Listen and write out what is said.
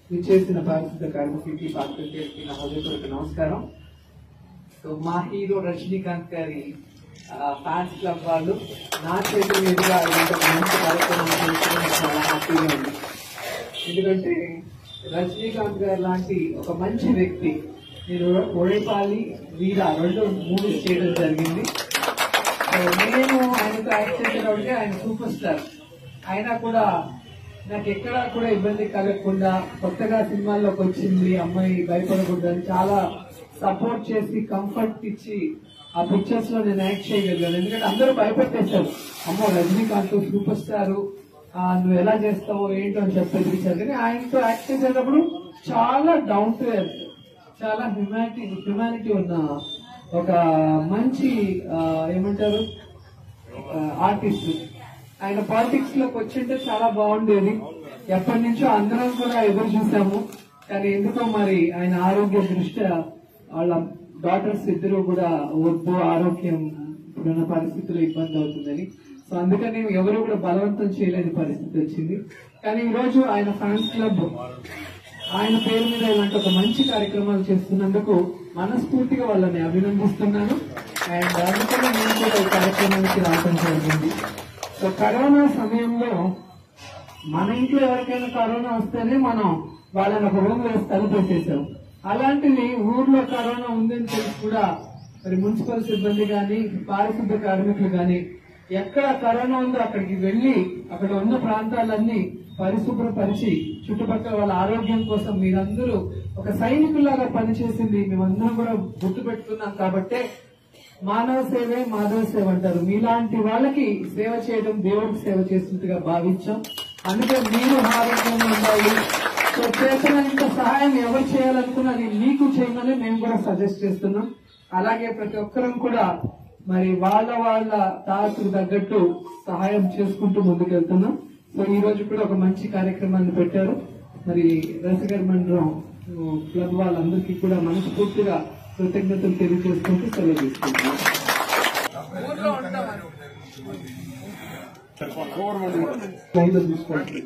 విచ్చేసిన పారిశుద్ధ కార్మికులకి పాత్రికేయులకి నా హృదయపూర్వక నమస్కారం సో మా హీరో రజనీకాంత్ గారి ఫ్యాన్స్ క్లబ్ వాళ్ళు నా చేతుల మీదుగా ఇలాంటి ఒక మంచి కార్యక్రమం చేస్తున్న నాకు చాలా హ్యాపీగా ఉంది ఎందుకంటే రజనీకాంత్ గారు లాంటి ఒక మంచి వ్యక్తి నేను ఒడేపాలి వీర రెండు మూవీ చేయడం జరిగింది సో నేను ఆయనతో యాక్ట్ చేసేటప్పటికే ఆయన సూపర్ స్టార్ అయినా కూడా నాకు ఎక్కడా కూడా ఇబ్బంది కలగకుండా కొత్తగా సినిమాల్లోకి వచ్చింది అమ్మాయి భయపడకూడదు అని చాలా సపోర్ట్ చేసి కంఫర్ట్ ఇచ్చి ఆ పిక్చర్స్ లో నేను యాక్ట్ చేయగలిగాను ఎందుకంటే అందరూ భయపెట్టేశారు అమ్మో రజనీకాంత్ సూపర్ స్టార్ నువ్వు ఎలా చేస్తావో ఏంటో అని చెప్పేది కానీ ఆయనతో యాక్ట్ చేసేటప్పుడు చాలా డౌన్ టు ఎర్త్ చాలా హ్యుమానిటీ హ్యుమానిటీ ఉన్న ఒక మంచి ఆ, ఏమంటారు ఆర్టిస్ట్ ఆయన పాలిటిక్స్ లోకి వచ్చింటే చాలా బాగుండేది ఎప్పటి నుంచో అందరం కూడా ఎదురు చూసాము కానీ ఎందుకో మరి ఆయన ఆరోగ్య దృష్ట్యా వాళ్ళ డాటర్స్ ఇద్దరు కూడా వద్దు ఆరోగ్యం ఇప్పుడున్న పరిస్థితుల్లో ఇబ్బంది అవుతుందని సో అందుకని ఎవరు కూడా బలవంతం చేయలేని పరిస్థితి వచ్చింది కానీ ఈ రోజు ఆయన ఫ్యాన్స్ క్లబ్ ఆయన పేరు మీద ఇలాంటి ఒక మంచి కార్యక్రమాలు చేస్తున్నందుకు మనస్ఫూర్తిగా వాళ్ళని అభినందిస్తున్నాను అండ్ అందుకనే నేను కూడా ఈ కార్యక్రమానికి రావడం జరిగింది సో కరోనా సమయంలో మన ఇంట్లో ఎవరికైనా కరోనా వస్తేనే మనం వాళ్ళని ఒక రూమ్ వేసి తలుపేసేసాం అలాంటిది ఊర్లో కరోనా ఉందని తెలిసి కూడా మరి మున్సిపల్ సిబ్బంది కానీ పారిశుద్ధ కార్మికులు కానీ ఎక్కడ కరోనా ఉందో అక్కడికి వెళ్లి అక్కడ ఉన్న ప్రాంతాలన్నీ పరిశుభ్రపరిచి చుట్టుపక్కల వాళ్ళ ఆరోగ్యం కోసం మీరందరూ ఒక సైనికుల్లాగా పనిచేసింది మేమందరం కూడా గుర్తు పెట్టుకున్నాం కాబట్టే మానవ సేవే మాధవ సేవ అంటారు మీలాంటి వాళ్ళకి సేవ చేయడం దేవుడికి సేవ చేస్తున్నట్టుగా భావించాం అందుకే మీరు ఆరోగ్యంగా ఉండాలి సో చేసినంత సహాయం ఎవరు చేయాలనుకున్నా అది మీకు చేయమని మేము కూడా సజెస్ట్ చేస్తున్నాం అలాగే ప్రతి ఒక్కరం కూడా మరి వాళ్ళ వాళ్ళ తాతకు తగ్గట్టు సహాయం చేసుకుంటూ ముందుకెళ్తున్నాం సో ఈ రోజు కూడా ఒక మంచి కార్యక్రమాన్ని పెట్టారు మరి రసగర్ మండలం క్లబ్ వాళ్ళందరికీ కూడా మనస్ఫూర్తిగా కృతజ్ఞతలు తెలియజేసుకుంటూ సెలవు తీసుకుంటున్నాం లైన్లో తీసుకోండి